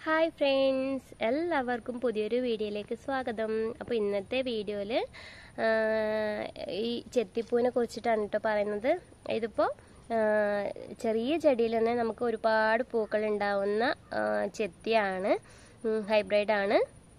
hi friends എല്ലാവർക്കും പുതിയൊരു വീഡിയോയിലേക്ക് സ്വാഗതം അപ്പോൾ ഇന്നത്തെ വീഡിയോയിൽ ഈ ചെത്തിപ്പൂവിനെ കുറിച്ചിട്ടാണ് കേട്ടോ പറയുന്നത് ഇതിപ്പോൾ ചെറിയ ചെടിയിൽ തന്നെ നമുക്ക് ഒരുപാട് പൂക്കൾ ഉണ്ടാവുന്ന ആ, ചെത്തിയാണ് ഹൈബ്രിഡ് ആണ്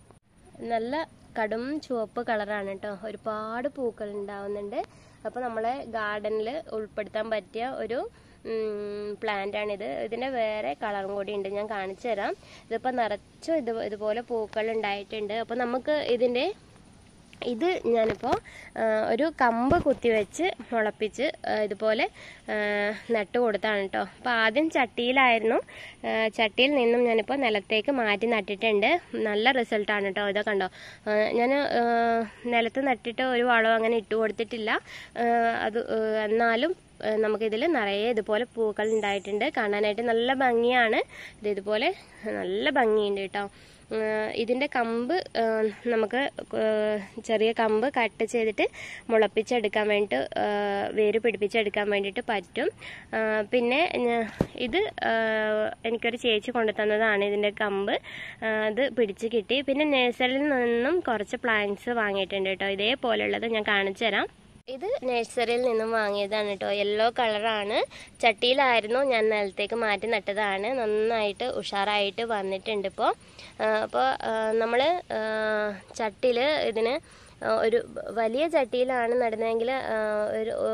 നല്ല കടും ചുവപ്പ് കളറാണ് കേട്ടോ ഒരുപാട് പൂക്കൾ ഉണ്ടാവുന്നുണ്ട് അപ്പോൾ നമ്മളെ ഗാർഡനിൽ ഉൾപ്പെടുത്താൻ പറ്റിയ ഒരു പ്ലാന്റ് ആണിത് ഇതിന്റെ വേറെ കളറും കൂടി ഉണ്ട് ഞാൻ കാണിച്ചു തരാം ഇതിപ്പോൾ നിറച്ചും ഇത് ഇതുപോലെ പൂക്കൾ ഉണ്ടായിട്ടുണ്ട് അപ്പോൾ നമുക്ക് ഇതിന്റെ ഇത് ഞാനിപ്പോൾ ഒരു കമ്പ് കുത്തിവെച്ച് മുളപ്പിച്ച് ആ, ഇതുപോലെ ആ, നട്ട് കൊടുത്താണ് കേട്ടോ അപ്പോൾ ആദ്യം ചട്ടിയിലായിരുന്നു ആ, ചട്ടിയിൽ നിന്നും ഞാനിപ്പോൾ നിലത്തേക്ക് മാറ്റി നട്ടിട്ടുണ്ട് നല്ല റിസൾട്ടാണ് കേട്ടോ ഇതൊക്കെ കണ്ടോ ഞാൻ നിലത്ത് നട്ടിട്ട് ഒരു വളവും അങ്ങനെ ഇട്ട് കൊടുത്തിട്ടില്ല ആ, അത് ആ, എന്നാലും ആ, നമുക്കിതിൽ നിറയെ ഇതുപോലെ പൂക്കൾ ഉണ്ടായിട്ടുണ്ട് കാണാനായിട്ട് നല്ല ഭംഗിയാണ് ഇത് ഇതുപോലെ നല്ല ഭംഗിയുണ്ട് കേട്ടോ ആഹ് ഇതിന്റെ കമ്പ് ആഹ് നമുക്ക് ആഹ് ചെറിയ കമ്പ് കട്ട് ചെയ്തിട്ട് മുളപ്പിച്ചെടുക്കാൻ വേണ്ടിയിട്ട് ആഹ് വേര് പിടിപ്പിച്ചെടുക്കാൻ വേണ്ടിയിട്ട് പറ്റും ആഹ് പിന്നെ ഞ- ഇത് ആഹ് എനിക്കൊരു ചേച്ചി കൊണ്ടു തന്നതാണ് ഇതിന്റെ കമ്പ് ആഹ് അത് പിടിച്ച് കിട്ടി പിന്നെ നഴ്സറിയിൽ നിന്നും കുറച്ച് പ്ലാന്റ്സ് വാങ്ങിയിട്ടുണ്ട് കേട്ടോ ഇതേപോലെയുള്ളത് ഞാൻ കാണിച്ചു തരാം ഇത് നഴ്സറിയിൽ നിന്നും വാങ്ങിയതാണ് കേട്ടോ യെല്ലോ കളറാണ് ചട്ടിയിലായിരുന്നു ഞാൻ നിലത്തേക്ക് മാറ്റി നട്ടതാണ് നന്നായിട്ട് ഉഷാറായിട്ട് വന്നിട്ടുണ്ട് ഇപ്പോൾ അപ്പോൾ നമ്മൾ ചട്ടിയിൽ ഇതിന് ആ, ഒരു വലിയ ചട്ടിയിലാണ് നടുന്നതെങ്കിൽ ആ, ഒരു ഓ,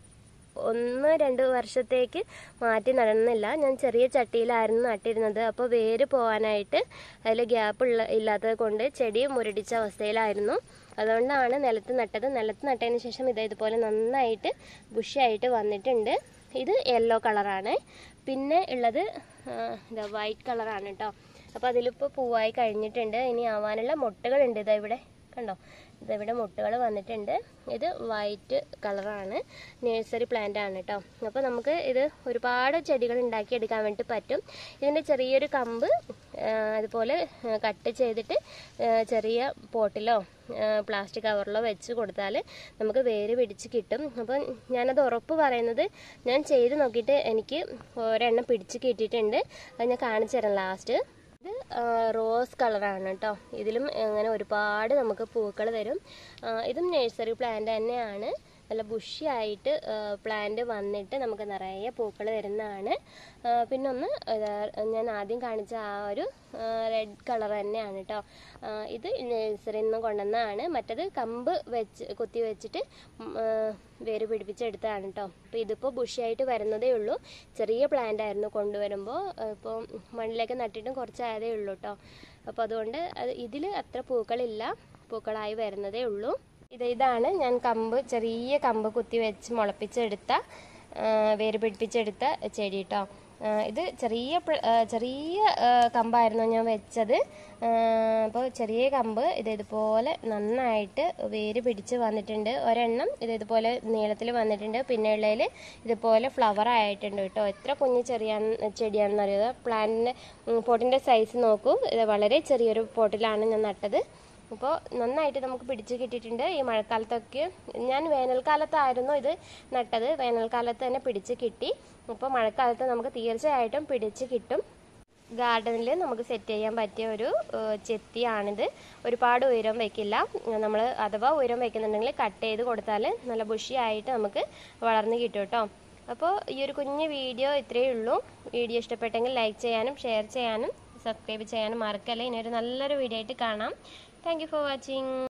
ഒന്ന് രണ്ട് വർഷത്തേക്ക് മാറ്റി നടന്നില്ല ഞാൻ ചെറിയ ചട്ടിയിലായിരുന്നു നട്ടിരുന്നത് അപ്പോൾ വേര് പോകാനായിട്ട് അതിൽ ഗ്യാപ്പ് ഉള്ള ഇല്ലാത്തത് കൊണ്ട് ചെടി മുരടിച്ച അവസ്ഥയിലായിരുന്നു അതുകൊണ്ടാണ് നിലത്ത് നട്ടത് നിലത്ത് നട്ടതിന് ശേഷം ഇത് ഇതുപോലെ നന്നായിട്ട് ബുഷിയായിട്ട് വന്നിട്ടുണ്ട് ഇത് യെല്ലോ കളറാണ് പിന്നെ ഉള്ളത് ആ, ഇതാ വൈറ്റ് കളറാണ് കേട്ടോ അപ്പോൾ അതിലിപ്പോൾ പൂവായി കഴിഞ്ഞിട്ടുണ്ട് ഇനി ആവാനുള്ള മുട്ടകളുണ്ട് ഇതാ ഇവിടെ കണ്ടോ ഇതിവിടെ മുട്ടുകൾ വന്നിട്ടുണ്ട് ഇത് വൈറ്റ് കളറാണ് നഴ്സറി പ്ലാന്റ് ആണ് കേട്ടോ അപ്പോൾ നമുക്ക് ഇത് ഒരുപാട് ചെടികൾ ഉണ്ടാക്കിയെടുക്കാൻ വേണ്ടി പറ്റും ഇതിൻ്റെ ചെറിയൊരു കമ്പ് ആ, അതുപോലെ കട്ട് ചെയ്തിട്ട് ആ, ചെറിയ പോട്ടിലോ പ്ലാസ്റ്റിക് കവറിലോ വെച്ച് കൊടുത്താൽ നമുക്ക് വേര് പിടിച്ച് കിട്ടും അപ്പം ഞാനത് ഉറപ്പ് പറയുന്നത് ഞാൻ ചെയ്ത് നോക്കിയിട്ട് എനിക്ക് ഒരെണ്ണം പിടിച്ച് കിട്ടിയിട്ടുണ്ട് അത് ഞാൻ കാണിച്ചു തരാം ലാസ്റ്റ് ഇത് ആ, റോസ് കളറാണ് കേട്ടോ ഇതിലും അങ്ങനെ ഒരുപാട് നമുക്ക് പൂക്കൾ തരും ആ, ഇതും നഴ്സറി പ്ലാന്റ് തന്നെയാണ് നല്ല ബുഷിയായിട്ട് പ്ലാന്റ് വന്നിട്ട് നമുക്ക് നിറയെ പൂക്കൾ തരുന്നതാണ് ആ, പിന്നൊന്ന് ഇതാ, ഞാൻ ആദ്യം കാണിച്ച ആ ഒരു റെഡ് കളർ തന്നെയാണ് കേട്ടോ ആ, ഇത് നഴ്സറിയിൽ നിന്ന് കൊണ്ടുവന്നതാണ് മറ്റത് കമ്പ് വെച്ച് കുത്തി വെച്ചിട്ട് ഉം, ആ, വേര് പിടിപ്പിച്ചെടുത്തതാണ് കേട്ടോ അപ്പോൾ ഇതിപ്പോൾ ബുഷിയായിട്ട് വരുന്നതേ ഉള്ളൂ ചെറിയ പ്ലാന്റ് ആയിരുന്നു കൊണ്ടുവരുമ്പോൾ ഇപ്പോൾ മണ്ണിലേക്ക് നട്ടിട്ടും കുറച്ചായതേ ഉള്ളൂ കേട്ടോ അപ്പോൾ അതുകൊണ്ട് അത് ഇതിൽ അത്ര പൂക്കളില്ല പൂക്കളായി വരുന്നതേ ഉള്ളൂ ഇത് ഇതാണ് ഞാൻ കമ്പ് ചെറിയ കമ്പ് കുത്തി വെച്ച് മുളപ്പിച്ചെടുത്ത ആ, വേര് പിടിപ്പിച്ചെടുത്ത ചെടി കേട്ടോ ആ, ഇത് ചെറിയ പ്ല- ആ, ചെറിയ ആ, കമ്പായിരുന്നു ഞാൻ വെച്ചത് അപ്പോൾ ചെറിയ കമ്പ് ഇത് ഇതുപോലെ നന്നായിട്ട് വേര് പിടിച്ച് വന്നിട്ടുണ്ട് ഒരെണ്ണം ഇത് ഇതുപോലെ നീളത്തിൽ വന്നിട്ടുണ്ട് പിന്നെ ഉള്ളതിൽ ഇതുപോലെ ഫ്ലവർ ആയിട്ടുണ്ട് കേട്ടോ എത്ര കുഞ്ഞു ചെറിയ ചെടിയാണെന്ന് അറിയുക പ്ലാന്റിൻ്റെ പോട്ടിൻ്റെ സൈസ് നോക്കൂ ഇത് വളരെ ചെറിയൊരു പോട്ടിലാണ് ഞാൻ നട്ടത് അപ്പോൾ നന്നായിട്ട് നമുക്ക് പിടിച്ച് കിട്ടിയിട്ടുണ്ട് ഈ മഴക്കാലത്തൊക്കെ ഞാൻ വേനൽക്കാലത്തായിരുന്നു ഇത് നട്ടത് വേനൽക്കാലത്ത് തന്നെ പിടിച്ച് കിട്ടി അപ്പോൾ മഴക്കാലത്ത് നമുക്ക് തീർച്ചയായിട്ടും പിടിച്ച് കിട്ടും ഗാർഡനിൽ നമുക്ക് സെറ്റ് ചെയ്യാൻ പറ്റിയ ഒരു ഏഹ്, ചെത്തിയാണിത് ഒരുപാട് ഉയരം വെക്കില്ല നമ്മൾ അഥവാ ഉയരം വെക്കുന്നുണ്ടെങ്കിൽ കട്ട് ചെയ്ത് കൊടുത്താൽ നല്ല ബുഷിയായിട്ട് നമുക്ക് വളർന്ന് കിട്ടും കേട്ടോ അപ്പോൾ ഈ ഒരു കുഞ്ഞു വീഡിയോ ഇത്രയേ ഉള്ളൂ വീഡിയോ ഇഷ്ടപ്പെട്ടെങ്കിൽ ലൈക്ക് ചെയ്യാനും ഷെയർ ചെയ്യാനും സബ്സ്ക്രൈബ് ചെയ്യാനും മറക്കല്ല ഇനി ഒരു നല്ലൊരു വീഡിയോ ആയിട്ട് കാണാം താങ്ക് യു ഫോർ വാച്ചിങ്